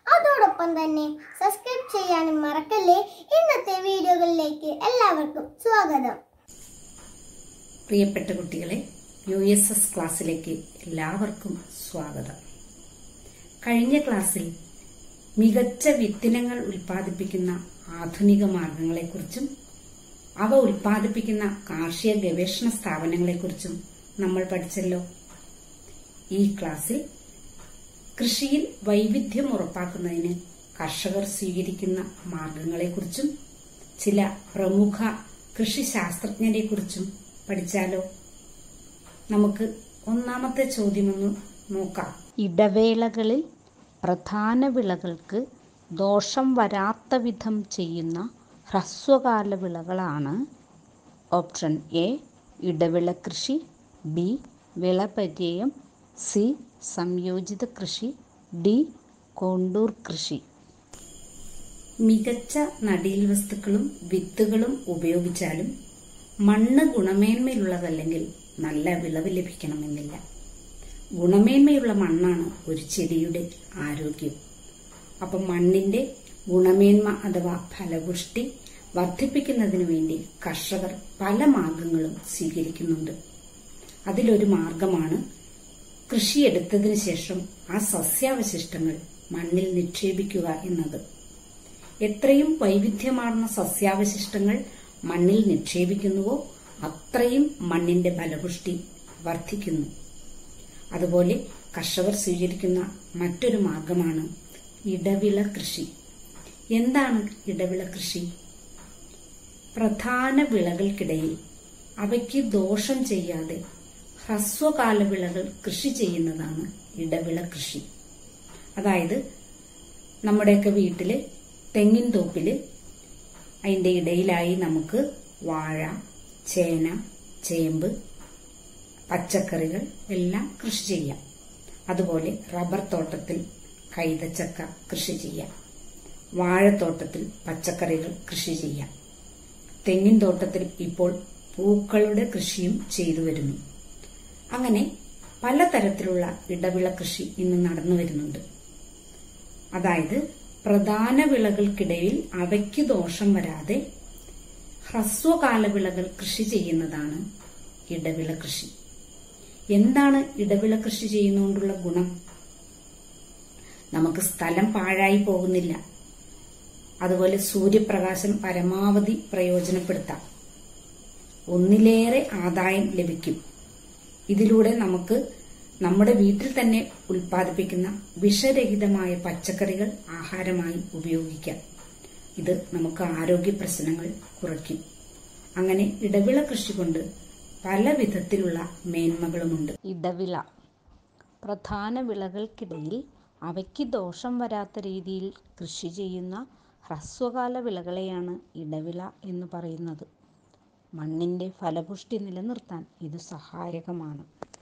അതോടൊപ്പം തന്നെ സബ്സ്ക്രൈബ് ചെയ്യാനും മറക്കല്ലേ ഇന്നത്തെ വീഡിയോകളിലേക്ക് എല്ലാവർക്കും സ്വാഗതം പ്രിയപ്പെട്ട കുട്ടികളെ യു എസ് എസ് ക്ലാസ്സിലേക്ക് എല്ലാവർക്കും സ്വാഗതം കഴിഞ്ഞ ക്ലാസ്സിൽ മികച്ച വിത്തിനങ്ങൾ ഉൽപ്പാദിപ്പിക്കുന്ന ആധുനിക മാർഗങ്ങളെക്കുറിച്ചും അവ ഉൽപ്പാദിപ്പിക്കുന്ന കാർഷിക ഗവേഷണ സ്ഥാപനങ്ങളെക്കുറിച്ചും നമ്മൾ പഠിച്ചല്ലോ ഈ ക്ലാസ്സിൽ കൃഷിയിൽ വൈവിധ്യം ഉറപ്പാക്കുന്നതിന് കർഷകർ സ്വീകരിക്കുന്ന മാർഗങ്ങളെക്കുറിച്ചും ചില പ്രമുഖ കൃഷി ശാസ്ത്രജ്ഞരെക്കുറിച്ചും പഠിച്ചാലോ നമുക്ക് ഒന്നാമത്തെ ചോദ്യമൊന്ന് നോക്കാം ഇടവേളകളിൽ പ്രധാന വിളകൾക്ക് ദോഷം വരാത്ത വിധം ചെയ്യുന്ന ഹ്രസ്വകാല വിളകളാണ് ഓപ്ഷൻ എ ഇടവിള കൃഷി ബി വിളപര്യയം സി സംയോജിത കൃഷി ഡി കോണ്ടൂർ കൃഷി മികച്ച നടീൽ വസ്തുക്കളും വിത്തുകളും ഉപയോഗിച്ചാലും മണ്ണ് ഗുണമേന്മയുള്ളതല്ലെങ്കിൽ നല്ല വിളവ് ലഭിക്കണമെന്നില്ല ഗുണമേന്മയുള്ള മണ്ണാണ് ഒരു ചെടിയുടെ ആരോഗ്യം അപ്പം മണ്ണിന്റെ ഗുണമേന്മ അഥവാ ഫലപുഷ്ടി വർദ്ധിപ്പിക്കുന്നതിനു വേണ്ടി കർഷകർ പല മാർഗങ്ങളും സ്വീകരിക്കുന്നുണ്ട് അതിലൊരു മാർഗമാണ് കൃഷിയെടുത്തതിനു ശേഷം ആ സസ്യാവശിഷ്ടങ്ങൾ മണ്ണിൽ നിക്ഷേപിക്കുക എന്നത് എത്രയും വൈവിധ്യമാർന്ന സസ്യാവശിഷ്ടങ്ങൾ മണ്ണിൽ നിക്ഷേപിക്കുന്നുവോ അത്രയും മണ്ണിന്റെ ഫലപുഷ്ടി വർദ്ധിക്കുന്നു അതുപോലെ കർഷകർ സ്വീകരിക്കുന്ന മറ്റൊരു മാർഗമാണ് ഇടവിള കൃഷി എന്താണ് ഇടവിള കൃഷി പ്രധാന വിളകൾക്കിടയിൽ അവയ്ക്ക് ദോഷം ചെയ്യാതെ ഹ്രസ്വകാല വിളകൾ കൃഷി ചെയ്യുന്നതാണ് ഇടവിള കൃഷി അതായത് നമ്മുടെയൊക്കെ വീട്ടില് തെങ്ങിൻ തോപ്പില് അതിന്റെ ഇടയിലായി നമുക്ക് വാഴ ചേന ചേമ്പ് പച്ചക്കറികൾ എല്ലാം കൃഷി ചെയ്യാം അതുപോലെ റബ്ബർ തോട്ടത്തിൽ കൈതച്ചക്ക കൃഷി ചെയ്യാം വാഴത്തോട്ടത്തിൽ പച്ചക്കറികൾ കൃഷി ചെയ്യാം തെങ്ങിൻ തോട്ടത്തിൽ ഇപ്പോൾ പൂക്കളുടെ കൃഷിയും ചെയ്തു വരുന്നു അങ്ങനെ പലതരത്തിലുള്ള ഇടവിള കൃഷി ഇന്ന് നടന്നു വരുന്നുണ്ട് അതായത് പ്രധാന വിളകൾക്കിടയിൽ അവയ്ക്ക് ദോഷം വരാതെ ഹ്രസ്വകാല വിളകൾ കൃഷി ചെയ്യുന്നതാണ് ഇടവിള കൃഷി എന്താണ് ഇടവിള കൃഷി ചെയ്യുന്നതുകൊണ്ടുള്ള ഗുണം നമുക്ക് സ്ഥലം പാഴായി പോകുന്നില്ല അതുപോലെ സൂര്യപ്രകാശം പരമാവധി പ്രയോജനപ്പെടുത്താം ഒന്നിലേറെ ആദായം ലഭിക്കും ഇതിലൂടെ നമുക്ക് നമ്മുടെ വീട്ടിൽ തന്നെ ഉൽപ്പാദിപ്പിക്കുന്ന വിഷരഹിതമായ പച്ചക്കറികൾ ആഹാരമായി ഉപയോഗിക്കാം ഇത് നമുക്ക് ആരോഗ്യ പ്രശ്നങ്ങൾ കുറയ്ക്കും അങ്ങനെ ഇടവിള കൃഷി കൊണ്ട് പല വിധത്തിലുള്ള മേന്മകളുമുണ്ട് ഇടവിള പ്രധാന വിളകൾക്കിടയിൽ അവയ്ക്ക് ദോഷം വരാത്ത രീതിയിൽ കൃഷി ചെയ്യുന്ന ഹ്രസ്വകാല വിളകളെയാണ് ഇടവിള എന്ന് പറയുന്നത് മണ്ണിന്റെ ഫലപുഷ്ടി നിലനിർത്താൻ ഇത് സഹായകമാണ്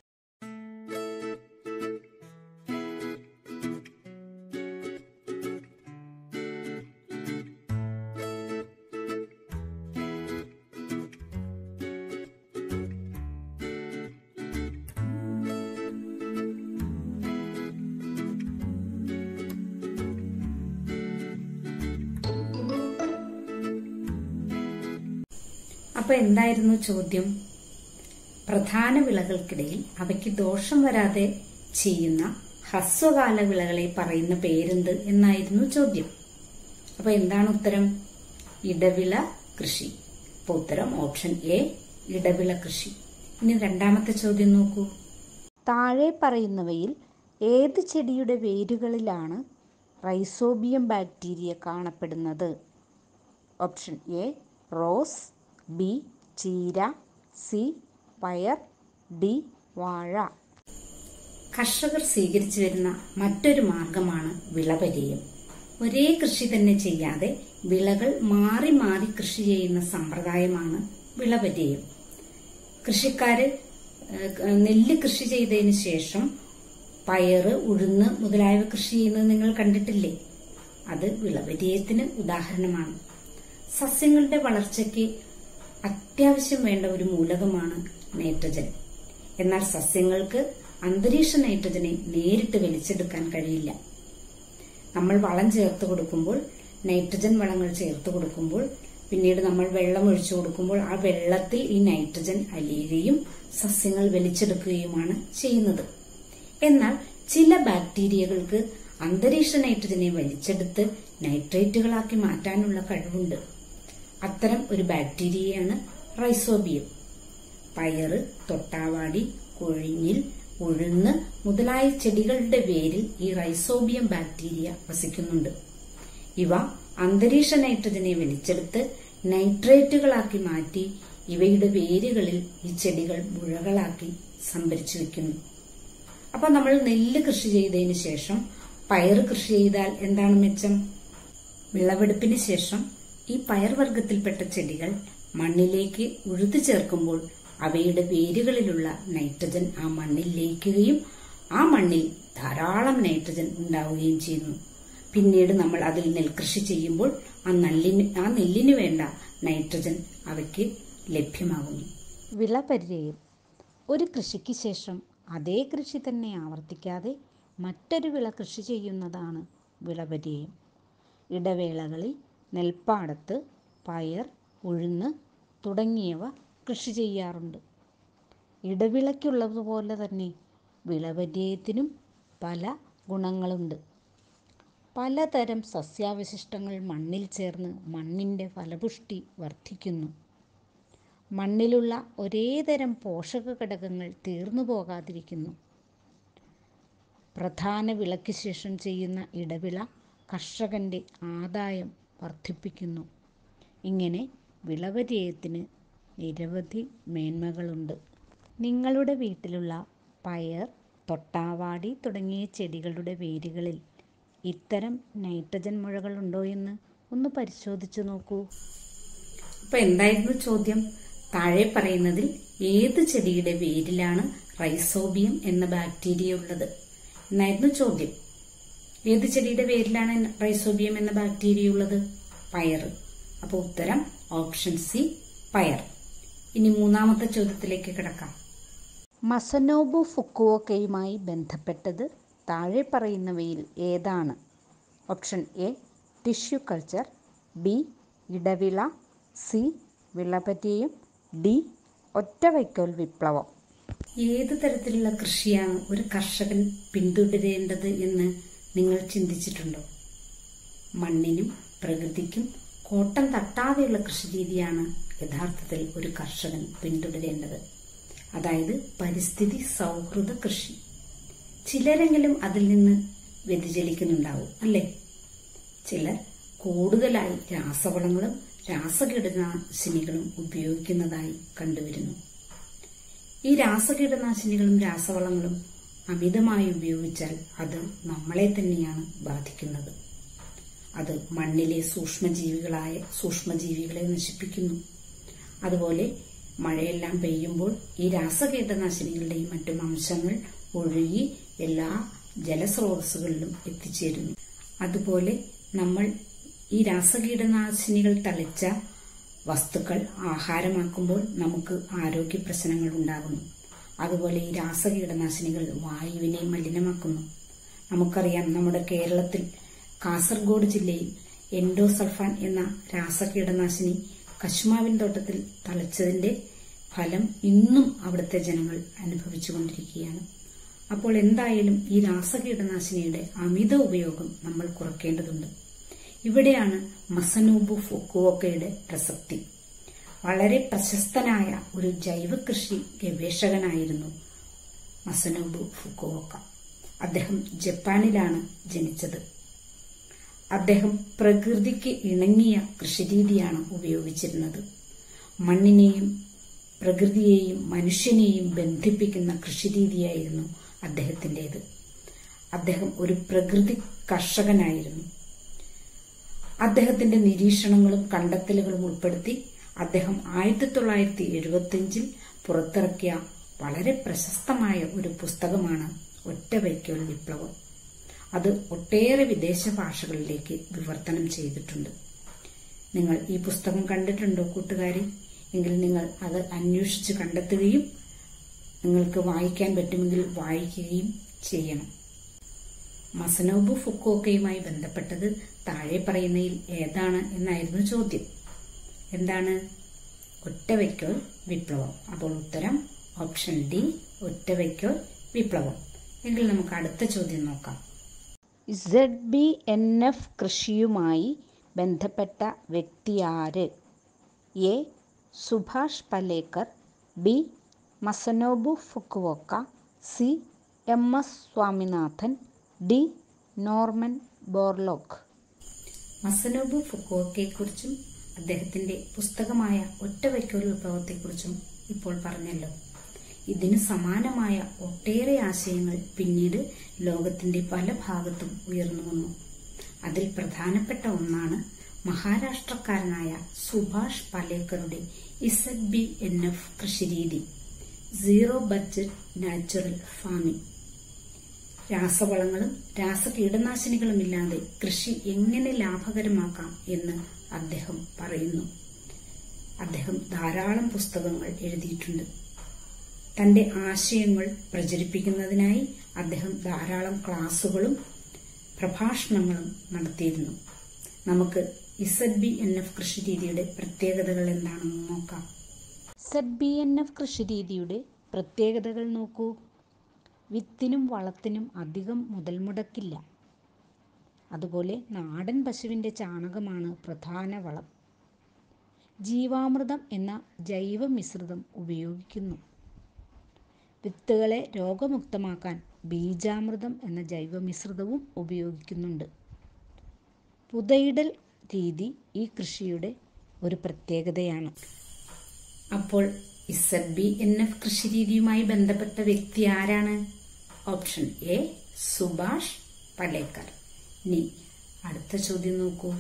അപ്പൊ എന്തായിരുന്നു ചോദ്യം പ്രധാന വിളകൾക്കിടയിൽ അവയ്ക്ക് ദോഷം വരാതെ ചെയ്യുന്ന ഹ്രസ്വകാല വിളകളെ പറയുന്ന പേരെന്ത് എന്നായിരുന്നു ചോദ്യം അപ്പൊ എന്താണ് ഉത്തരം ഇടവിള കൃഷി അപ്പൊ ഉത്തരം ഓപ്ഷൻ എ ഇടവിള കൃഷി ഇനി രണ്ടാമത്തെ ചോദ്യം നോക്കൂ താഴെ പറയുന്നവയിൽ ഏത് ചെടിയുടെ വേരുകളിലാണ് റൈസോബിയം ബാക്ടീരിയ കാണപ്പെടുന്നത് ഓപ്ഷൻ എ റോസ് ബി ചീര സി പയർ ഡി വാഴ കർഷകർ സ്വീകരിച്ചു വരുന്ന മറ്റൊരു മാർഗമാണ് വിളപരിയം ഒരേ കൃഷി തന്നെ ചെയ്യാതെ വിളകൾ മാറി മാറി കൃഷി ചെയ്യുന്ന സമ്പ്രദായമാണ് വിളപരിയം കൃഷിക്കാര് ഏഹ്, നെല്ല് കൃഷി ചെയ്തതിന് ശേഷം പയറ് ഉഴുന്ന് മുതലായവ കൃഷി ചെയ്യുന്നത് നിങ്ങൾ കണ്ടിട്ടില്ലേ അത് വിളപരിയത്തിന് ഉദാഹരണമാണ് സസ്യങ്ങളുടെ വളർച്ചയ്ക്ക് അത്യാവശ്യം വേണ്ട ഒരു മൂലകമാണ് നൈട്രജൻ എന്നാൽ സസ്യങ്ങൾക്ക് അന്തരീക്ഷ നൈട്രജനെ നേരിട്ട് വലിച്ചെടുക്കാൻ കഴിയില്ല നമ്മൾ വളം ചേർത്ത് കൊടുക്കുമ്പോൾ നൈട്രജൻ വളങ്ങൾ ചേർത്ത് കൊടുക്കുമ്പോൾ പിന്നീട് നമ്മൾ വെള്ളം ഒഴിച്ചു കൊടുക്കുമ്പോൾ ആ വെള്ളത്തിൽ ഈ നൈട്രജൻ അലിയുകയും സസ്യങ്ങൾ വലിച്ചെടുക്കുകയുമാണ് ചെയ്യുന്നത് എന്നാൽ ചില ബാക്ടീരിയകൾക്ക് അന്തരീക്ഷ നൈട്രജനെ വലിച്ചെടുത്ത് നൈട്രേറ്റുകളാക്കി മാറ്റാനുള്ള കഴിവുണ്ട് അത്തരം ഒരു ബാക്ടീരിയയാണ് റൈസോബിയം പയറ് തൊട്ടാവാടി കൊഴിഞ്ഞിൽ ഉഴുന്ന് മുതലായ ചെടികളുടെ വേരിൽ ഈ റൈസോബിയം ബാക്ടീരിയ വസിക്കുന്നുണ്ട് ഇവ അന്തരീക്ഷ നൈട്രജനെ വലിച്ചെടുത്ത് നൈട്രേറ്റുകളാക്കി മാറ്റി ഇവയുടെ വേരുകളിൽ ഈ ചെടികൾ മുഴകളാക്കി സംഭരിച്ചു വെക്കുന്നു അപ്പൊ നമ്മൾ നെല്ല് കൃഷി ചെയ്തതിന് ശേഷം പയർ കൃഷി ചെയ്താൽ എന്താണ് മെച്ചം വിളവെടുപ്പിന് ശേഷം ഈ പയർവർഗത്തിൽപ്പെട്ട ചെടികൾ മണ്ണിലേക്ക് ഉഴുതു ചേർക്കുമ്പോൾ അവയുടെ വേരുകളിലുള്ള നൈട്രജൻ ആ മണ്ണിൽ ലയിക്കുകയും ആ മണ്ണിൽ ധാരാളം നൈട്രജൻ ഉണ്ടാവുകയും ചെയ്യുന്നു പിന്നീട് നമ്മൾ അതിൽ നെൽകൃഷി ചെയ്യുമ്പോൾ ആ നെല്ലിന് ആ നെല്ലിന് വേണ്ട നൈട്രജൻ അവയ്ക്ക് ലഭ്യമാകുന്നു വിളപര്യയം ഒരു കൃഷിക്ക് ശേഷം അതേ കൃഷി തന്നെ ആവർത്തിക്കാതെ മറ്റൊരു വിള കൃഷി ചെയ്യുന്നതാണ് വിളപര്യയം ഇടവേളകളിൽ നെൽപ്പാടത്ത് പയർ ഉഴുന്ന് തുടങ്ങിയവ കൃഷി ചെയ്യാറുണ്ട് ഇടവിളയ്ക്കുള്ളതുപോലെ തന്നെ വിളപര്യയത്തിനും പല ഗുണങ്ങളുണ്ട് പലതരം സസ്യാവശിഷ്ടങ്ങൾ മണ്ണിൽ ചേർന്ന് മണ്ണിൻ്റെ ഫലപുഷ്ടി വർദ്ധിക്കുന്നു മണ്ണിലുള്ള ഒരേതരം പോഷക ഘടകങ്ങൾ തീർന്നു പോകാതിരിക്കുന്നു പ്രധാന വിളയ്ക്ക് ശേഷം ചെയ്യുന്ന ഇടവിള കർഷകൻ്റെ ആദായം വർദ്ധിപ്പിക്കുന്നു ഇങ്ങനെ വിളപര്യയത്തിന് നിരവധി മേന്മകളുണ്ട് നിങ്ങളുടെ വീട്ടിലുള്ള പയർ തൊട്ടാവാടി തുടങ്ങിയ ചെടികളുടെ വേരുകളിൽ ഇത്തരം നൈട്രജൻ മുഴകളുണ്ടോ എന്ന് ഒന്ന് പരിശോധിച്ചു നോക്കൂ അപ്പൊ എന്തായിരുന്നു ചോദ്യം താഴെ പറയുന്നതിൽ ഏത് ചെടിയുടെ വേരിലാണ് റൈസോബിയം എന്ന ബാക്ടീരിയ ഉള്ളത് എന്നായിരുന്നു ചോദ്യം ഏത് ചെടിയുടെ വേരിലാണ് റൈസോബിയം എന്ന ബാക്ടീരിയ ഉള്ളത് പയർ അപ്പൊ ഉത്തരം ഓപ്ഷൻ സി പയർ ഇനി മൂന്നാമത്തെ ചോദ്യത്തിലേക്ക് കിടക്കാം മസനോബു ഫുക്കുവോക്കയുമായി ബന്ധപ്പെട്ടത് താഴെ പറയുന്നവയിൽ ഏതാണ് option A tissue culture B ഇടവിള സി വിളപര്യയം ഡി ഒറ്റവൈക്കോൽ വിപ്ലവം ഏത് തരത്തിലുള്ള കൃഷിയാണ് ഒരു കർഷകൻ പിന്തുടരേണ്ടത് എന്ന് നിങ്ങൾ ചിന്തിച്ചിട്ടുണ്ടോ മണ്ണിനും പ്രകൃതിക്കും കോട്ടം തട്ടാതെയുള്ള കൃഷിരീതിയാണ് യഥാർത്ഥത്തിൽ ഒരു കർഷകൻ പിന്തുടരേണ്ടത് അതായത് പരിസ്ഥിതി സൗഹൃദ കൃഷി ചിലരെങ്കിലും അതിൽ നിന്ന് വ്യതിചലിക്കുന്നുണ്ടാവും അല്ലേ ചിലർ കൂടുതലായി രാസവളങ്ങളും രാസകീടനാശിനികളും ഉപയോഗിക്കുന്നതായി കണ്ടുവരുന്നു ഈ രാസകീടനാശിനികളും രാസവളങ്ങളും അമിതമായി ഉപയോഗിച്ചാൽ അത് നമ്മളെ തന്നെയാണ് ബാധിക്കുന്നത് അത് മണ്ണിലെ സൂക്ഷ്മജീവികളായ സൂക്ഷ്മജീവികളെ നശിപ്പിക്കുന്നു അതുപോലെ മഴയെല്ലാം പെയ്യുമ്പോൾ ഈ രാസകീടനാശിനികളുടെയും മറ്റും അംശങ്ങൾ ഒഴുകി എല്ലാ ജലസ്രോതസ്സുകളിലും എത്തിച്ചേരുന്നു അതുപോലെ നമ്മൾ ഈ രാസകീടനാശിനികൾ തളിച്ച വസ്തുക്കൾ ആഹാരമാക്കുമ്പോൾ നമുക്ക് ആരോഗ്യ പ്രശ്നങ്ങൾ ഉണ്ടാകുന്നു അതുപോലെ ഈ രാസകീടനാശിനികൾ വായുവിനെ മലിനമാക്കുന്നു നമുക്കറിയാം നമ്മുടെ കേരളത്തിൽ കാസർഗോഡ് ജില്ലയിൽ എൻഡോസൾഫാൻ എന്ന രാസകീടനാശിനി കശുമാവിൻ തോട്ടത്തിൽ തളിച്ചതിന്റെ ഫലം ഇന്നും അവിടുത്തെ ജനങ്ങൾ അനുഭവിച്ചുകൊണ്ടിരിക്കുകയാണ് അപ്പോൾ എന്തായാലും ഈ രാസകീടനാശിനിയുടെ അമിത ഉപയോഗം നമ്മൾ കുറയ്ക്കേണ്ടതുണ്ട് ഇവിടെയാണ് മസനൂബു ഫുക്കുവോക്കയുടെ പ്രസക്തി വളരെ പ്രശസ്തനായ ഒരു ജൈവ കൃഷി ഗവേഷകനായിരുന്നു മസനൂബു ഫുക്കുവോക്ക അദ്ദേഹം ജപ്പാനിലാണ് ജനിച്ചത് അദ്ദേഹം പ്രകൃതിക്ക് ഇണങ്ങിയ കൃഷിരീതിയാണ് ഉപയോഗിച്ചിരുന്നത് മണ്ണിനെയും പ്രകൃതിയെയും മനുഷ്യനെയും ബന്ധിപ്പിക്കുന്ന കൃഷിരീതിയായിരുന്നു അദ്ദേഹത്തിൻ്റെത് അദ്ദേഹം ഒരു പ്രകൃതി കർഷകനായിരുന്നു അദ്ദേഹത്തിന്റെ നിരീക്ഷണങ്ങളും കണ്ടെത്തലുകളും ഉൾപ്പെടുത്തി അദ്ദേഹം ആയിരത്തി തൊള്ളായിരത്തി എഴുപത്തിയഞ്ചിൽ പുറത്തിറക്കിയ വളരെ പ്രശസ്തമായ ഒരു പുസ്തകമാണ് ഒറ്റവൈക്കോൽ വിപ്ലവം അത് ഒട്ടേറെ വിദേശ ഭാഷകളിലേക്ക് വിവർത്തനം ചെയ്തിട്ടുണ്ട് നിങ്ങൾ ഈ പുസ്തകം കണ്ടിട്ടുണ്ടോ കൂട്ടുകാരി എങ്കിൽ നിങ്ങൾ അത് അന്വേഷിച്ച് കണ്ടെത്തുകയും നിങ്ങൾക്ക് വായിക്കാൻ പറ്റുമെങ്കിൽ വായിക്കുകയും ചെയ്യണം മസനോബു ഫുക്കോക്കയുമായി ബന്ധപ്പെട്ടത് താഴെ പറയുന്നതിൽ ഏതാണ് എന്നായിരുന്നു ചോദ്യം എന്താണ് ഒറ്റവയ്ക്കോൽ വിപ്ലവം അപ്പോൾ ഉത്തരം ഓപ്ഷൻ ഡി ഒറ്റവയ്ക്കോൽ വിപ്ലവം എങ്കിൽ നമുക്ക് അടുത്ത ചോദ്യം നോക്കാം ഇസഡ് ബി എൻ എഫ് കൃഷിയുമായി ബന്ധപ്പെട്ട വ്യക്തിയാര് A Subhash Palekar B Masanobu Fukuoka C M S Swaminathan D Norman Borlaug Masanobu ഫുക്കോക്കയെക്കുറിച്ചും അദ്ദേഹത്തിന്റെ പുസ്തകമായ ഒറ്റവയ്ക്കോൽ വിപ്ലവത്തെക്കുറിച്ചും ഇപ്പോൾ പറഞ്ഞല്ലോ ഇതിന് സമാനമായ ഒട്ടേറെ ആശയങ്ങൾ പിന്നീട് ലോകത്തിന്റെ പല ഭാഗത്തും ഉയർന്നു വന്നു അതിൽ പ്രധാനപ്പെട്ട ഒന്നാണ് മഹാരാഷ്ട്രക്കാരനായ സുഭാഷ് പലേക്കറുടെ ഇസഡ് ബി എൻ എഫ് കൃഷിരീതി സീറോ ബഡ്ജറ്റ് നാച്ചുറൽ ഫാമിംഗ് രാസവളങ്ങളും രാസകീടനാശിനികളും ഇല്ലാതെ കൃഷി എങ്ങനെ ലാഭകരമാക്കാം എന്ന് അദ്ദേഹം പറയുന്നു അദ്ദേഹം ധാരാളം പുസ്തകങ്ങൾ എഴുതിയിട്ടുണ്ട് തന്റെ ആശയങ്ങൾ പ്രചരിപ്പിക്കുന്നതിനായി അദ്ദേഹം ധാരാളം ക്ലാസുകളും പ്രഭാഷണങ്ങളും നടത്തിയിരുന്നു നമുക്ക് ഇസഡ് ബി എൻ എഫ് കൃഷി രീതിയുടെ പ്രത്യേകതകൾ എന്താണെന്ന് നോക്കാം സെഡ് ബി എൻ എഫ് കൃഷിരീതിയുടെ പ്രത്യേകതകൾ നോക്കൂ വിത്തിനും വളത്തിനും അധികം മുതൽ മുടക്കില്ല അതുപോലെ നാടൻ പശുവിൻ്റെ ചാണകമാണ് പ്രധാന വളം ജീവാമൃതം എന്ന ജൈവ മിശ്രിതം ഉപയോഗിക്കുന്നു വിത്തുകളെ രോഗമുക്തമാക്കാൻ ബീജാമൃതം എന്ന ജൈവ മിശ്രിതവും ഉപയോഗിക്കുന്നുണ്ട് പുതയിടൽ രീതി ഈ കൃഷിയുടെ ഒരു പ്രത്യേകതയാണ് അപ്പോൾ ഇസഡ് ബി എൻ എഫ് കൃഷി രീതിയുമായി ബന്ധപ്പെട്ട വ്യക്തി ആരാണ് ഓപ്ഷൻ എ സുഭാഷ് പലേക്കർ ഇനി അടുത്ത ചോദ്യം നോക്കൂ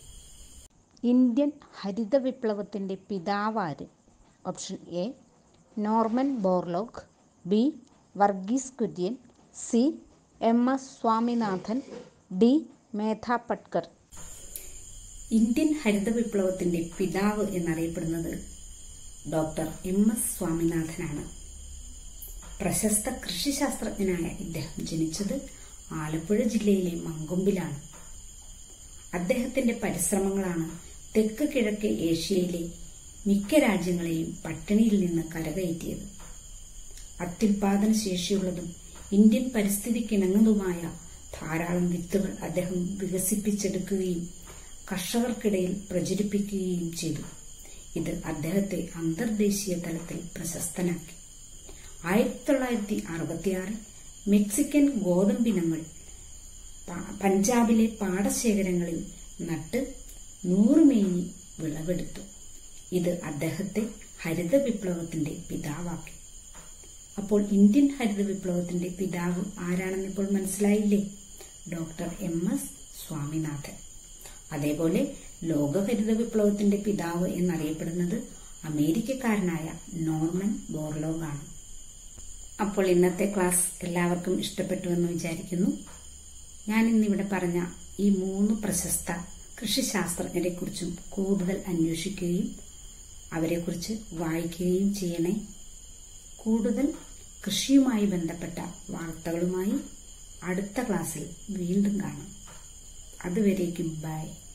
ഇന്ത്യൻ ഹരിത വിപ്ലവത്തിൻ്റെ പിതാവാര് option A Norman Borlaug B Varghese Kurien C M S Swaminathan D Medha Patkar Indian ഹരിത വിപ്ലവത്തിന്റെ പിതാവ് എന്നറിയപ്പെടുന്നത് ഡോക്ടർ എം എസ് സ്വാമിനാഥനാണ് പ്രശസ്ത കൃഷിശാസ്ത്രജ്ഞനായ ഇദ്ദേഹം ജനിച്ചത് ആലപ്പുഴ ജില്ലയിലെ മങ്കൊമ്പിലാണ് അദ്ദേഹത്തിന്റെ പരിശ്രമങ്ങളാണ് തെക്ക് കിഴക്ക് ഏഷ്യയിലെ മിക്ക രാജ്യങ്ങളെയും പട്ടിണിയിൽ നിന്ന് കരകയറ്റിയത് അത്യുൽപാദന ശേഷിയുള്ളതും ഇന്ത്യൻ പരിസ്ഥിതിക്കിണങ്ങുന്നതുമായ ധാരാളം വിത്തുകൾ അദ്ദേഹം വികസിപ്പിച്ചെടുക്കുകയും കർഷകർക്കിടയിൽ പ്രചരിപ്പിക്കുകയും ചെയ്തു ഇത് അദ്ദേഹത്തെ അന്തർദേശീയ തലത്തിൽ പ്രശസ്തനാക്കി ആയിരത്തി തൊള്ളായിരത്തി അറുപത്തിയാറിൽ മെക്സിക്കൻ ഗോതമ്പിനങ്ങൾ പ- പഞ്ചാബിലെ പാടശേഖരങ്ങളിൽ നട്ട് നൂറുമേനി വിളവെടുത്തു ഇത് അദ്ദേഹത്തെ ഹരിത വിപ്ലവത്തിന്റെ പിതാവാക്കി അപ്പോൾ ഇന്ത്യൻ ഹരിത വിപ്ലവത്തിന്റെ പിതാവ് ആരാണെന്ന് ഇപ്പോൾ മനസ്സിലായില്ലേ ഡോക്ടർ എം എസ് സ്വാമിനാഥൻ അതേപോലെ ലോക ഹരിത വിപ്ലവത്തിന്റെ പിതാവ് എന്നറിയപ്പെടുന്നത് അമേരിക്കക്കാരനായ നോർമൻ ബോർലോഗ് ആണ് അപ്പോൾ ഇന്നത്തെ ക്ലാസ് എല്ലാവർക്കും ഇഷ്ടപ്പെട്ടുവെന്ന് വിചാരിക്കുന്നു ഞാൻ ഇന്നിവിടെ പറഞ്ഞ ഈ മൂന്ന് പ്രശസ്ത കൃഷിശാസ്ത്രജ്ഞരെ കുറിച്ചും കൂടുതൽ അന്വേഷിക്കുകയും അവരെക്കുറിച്ച് വായിക്കുകയും ചെയ്യണേ കൂടുതൽ കൃഷിയുമായി ബന്ധപ്പെട്ട വാർത്തകളുമായി അടുത്ത ക്ലാസ്സിൽ വീണ്ടും കാണാം അതുവരേക്കും ബൈ